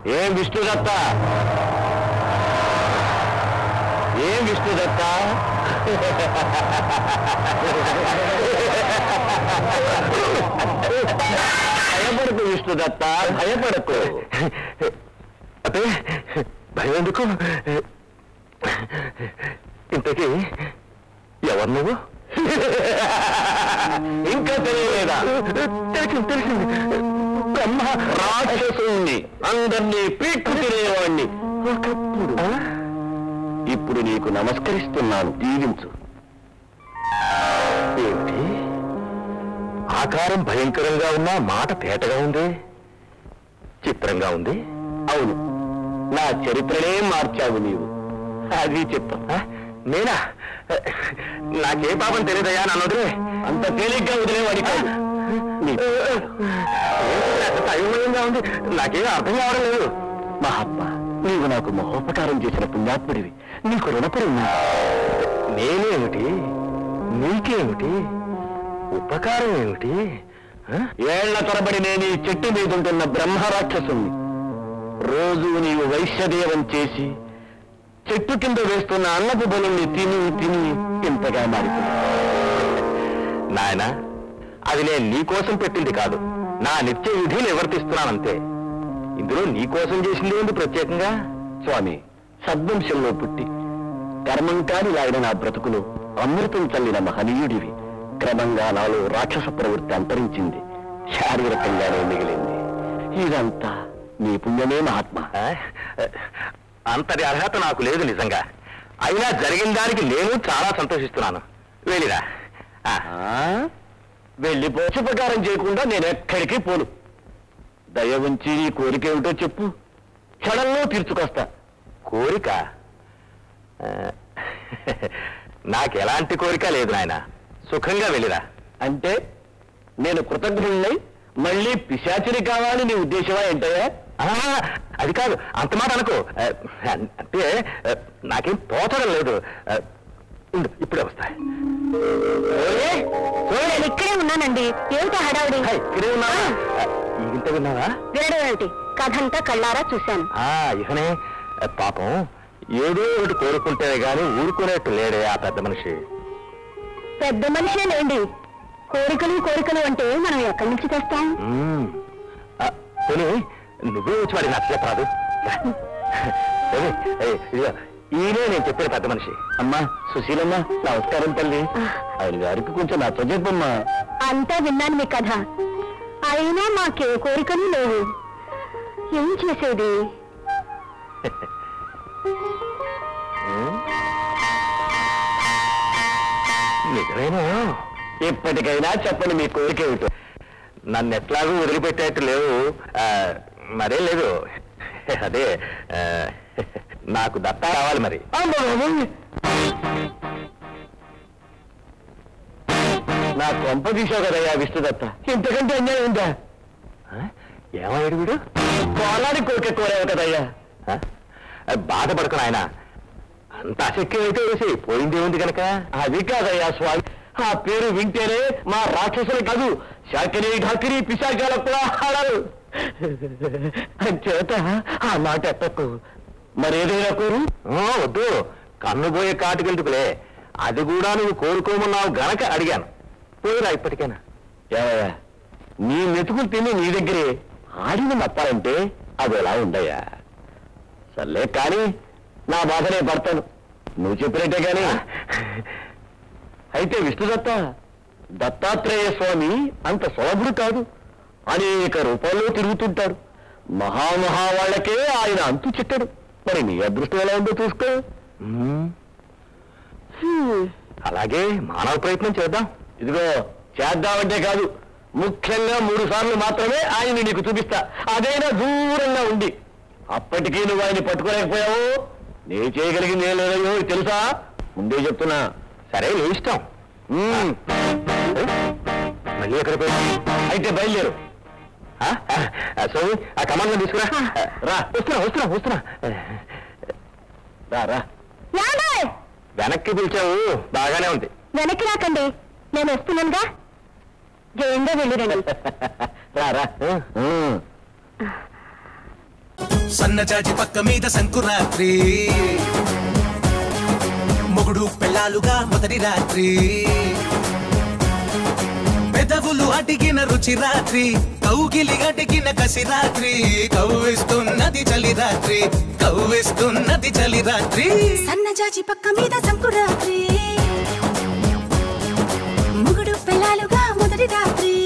ఏం విష్ణుదత్త ఏం విష్ణుదత్త భయపడకు విష్ణుదత్త భయపడకు అదే భయం ఎందుకు ఇంతకీ ఎవరు నువ్వు ఇంకా తెలియలేదా తెలిసింది తెలిసింది బ్రహ్మ రాక్షసుణ్ణి అందరినీ పీక్కు తినేవాణ్ణి ఒకప్పుడు ఇప్పుడు నీకు నమస్కరిస్తున్నాను దీవించు ఏమిటి ఆకారం భయంకరంగా ఉన్నా మాట తేటగా ఉంది చిత్రంగా ఉంది అవును నా చరిత్రనే మార్చావు నీవు అది చిత్తం నేనా నాకే పాపం తెలియదయ్యా నన్ను వదిలే అంత తేలిగ్గా వదిలేవాడి కాదు అయోమయంగా ఉంది నాకేం అర్థం కావడం లేదు మహాత్మా నీవు నాకు మహోపకారం చేసిన పుణ్యాత్ముడివి నీకు రుణపడి ఉన్నా నేనేమిటి నీకేమిటి ఉపకారం ఏమిటి ఏళ్ల తరబడి నేను ఈ చెట్టు మీద ఉంటున్న బ్రహ్మరాక్షసుణ్ణి రోజు నీవు వైశ్యదేవం చేసి చెట్టు కింద వేస్తున్న అన్నపు బలుల్ని తిని తిని ఇంతగా మారిపోయింది నాయన అది నేను నీకోసం పెట్టింది కాదు నా నిత్య విధి నివర్తిస్తున్నానంతే ఇందులో నీకోసం చేసింది ఏంటి ప్రత్యేకంగా స్వామి సద్వంశంలో పుట్టి కర్మం కాని లాగిన నా బ్రతుకులో అమృతం చల్లిన మహనీయుడివి క్రమంగా నాలో రాక్షస ప్రవృత్తి అంతరించింది శారీరకంగానే మిగిలింది ఇదంతా నీ పుణ్యమే మహాత్మ అంతటి అర్హత నాకు లేదు నిజంగా అయినా జరిగిన దానికి నేను చాలా సంతోషిస్తున్నాను వెళ్ళిరా వెళ్ళి పోషపకారం చేయకుండా నేను ఎక్కడికి పోను దయ ఉంచి నీ కోరిక ఏమిటో చెప్పు క్షణంలో తీర్చుకొస్తా కోరిక ఆ, నాకెలాంటి కోరిక లేదు నాయన సుఖంగా వెళ్ళిరా అంటే నేను కృతజ్ఞుడినై మళ్ళీ పిశాచిని కావాలి నీ ఉద్దేశమా ఏంటయ్యా అది కాదు అంత మాట అనుకో ఆ, అంటే ఆ, నాకేం తోచడం లేదు ఆ, ఉండు ఇప్పుడే వస్తా ఓయే, ఓయే, నేను ఇక్కడే ఉన్నానండి ఏమిటా హడావుడి హై, ఇక్కడే ఉన్నావా ఆ, ఇంత విన్నావా వినడం ఏమిటి కథ అంతా కళ్ళారా చూశాను ఆ ఇహనే ఆ, పాపం ఏదో ఒకటి కోరుకుంటే గాని ఊరుకునేట్టు లేడే ఆ పెద్ద మనిషి పెద్ద మనిషే లేండి కోరికలు కోరికలు అంటే మనం ఎక్కడి నుంచి తెస్తాం మ్మ్. ఆ, పోనీ నువ్వే వచ్చి వాడి నచ్చ చెప్పరాదు రా. పోనీ, ఏయ్, ఇదిగో, ఈయనే నేను చెప్పిన పెద్ద మనిషి అమ్మా సుశీలమ్మ నమస్కారం తల్లి ఆయన గారికి కొంచెం నచ్చ చెప్పమ్మా అంతా విన్నాను మీ కథ అయినా మాకే కోరికలు లేవు ఏం చేసేది నిజమేనా ఇప్పటికైనా చెప్పండి మీ కోరిక ఏమిటో నన్ను ఎట్లాగూ వదిలిపెట్టేట్టు లేవు ఆ, మరే లేదు అదే ఆ, నాకు దత్తా కావాలి మరి నా కొంప తీసావు కదయ్యా విష్ణుదత్త ఇంతకంటే అన్యాయం ఉందా ఏమయ్యాడు వీడు కోలాడి కోరిక కోరావు కదయ్యా బాధపడకు ఆయన అంత అశక్యం అయితే వేసి పోయింది ఉంది కనుక అది కాదయ్యా స్వామి ఆ పేరు వింటేనే మా రాక్షసులు కాదు శాకిరి ఢాకిరి పిశాచాలకు కూడా ఆడారు చేత ఆ మాట ఎత్తకు మరేదైనా కోరు వద్దు కన్నుపోయే కాటుకెందుకులే అది కూడా నువ్వు కోరుకోమన్నావు గనక అడిగాను పోయిరా ఇప్పటికైనా ఏమయ్యా నీ మెతుకులు తిని నీ దగ్గరే ఆడిన నప్పాలంటే అది ఎలా ఉండయా సర్లే కానీ నా బాధనే పడతాను నువ్వు చెప్పినట్టే కానీ అయితే విష్ణుదత్త దత్తాత్రేయ స్వామి అంత సులభుడు కాదు అనేక రూపాల్లో తిరుగుతుంటారు మహామహా వాళ్ళకే ఆయన అంతు చిట్టడు మరి నీ అదృష్టం ఎలా ఉందో చూసుకో అలాగే మానవ ప్రయత్నం చేద్దాం ఇదిగో చేద్దామంటే కాదు ముఖ్యంగా మూడు సార్లు మాత్రమే ఆయన నీకు చూపిస్తా అదైనా దూరంగా ఉండి అప్పటికీ నువ్వు ఆయన పట్టుకోలేకపోయావు నీ చేయగలిగింది ఏం లేదయ్యో ఇది తెలుసా ముందే చెప్తున్నా సరే నీ ఇష్టం మ్మ్. మళ్ళీ ఎక్కడ పోయి అయితే బయలుదేరు ఆ? ఆ, సోమి ఆ కమాండ్లో తీసుకురా రా వస్తున్నా వస్తున్నా వస్తున్నా రా రా ఏమండోయ్? వెనక్కి పిలిచావు బాగానే ఉంది వెనక్కి రాకండి నేను వస్తున్నానుగా జయంగా వెళ్ళిరండి రా రా సన్నజాజి పక్క మీద సంకురాత్రి మొగుడు పెళ్ళాలుగా మొదటి రాత్రి పెదవులు అడిగిన రుచి రాత్రి కౌగిలి అడిగిన కసి రాత్రి కవ్విస్తున్నది చలి రాత్రి కవ్విస్తున్నది చలి రాత్రి సన్నజాజి పక్క మీద సంకురాత్రి ముగుడు పిల్లలుగా మొదటి రాత్రి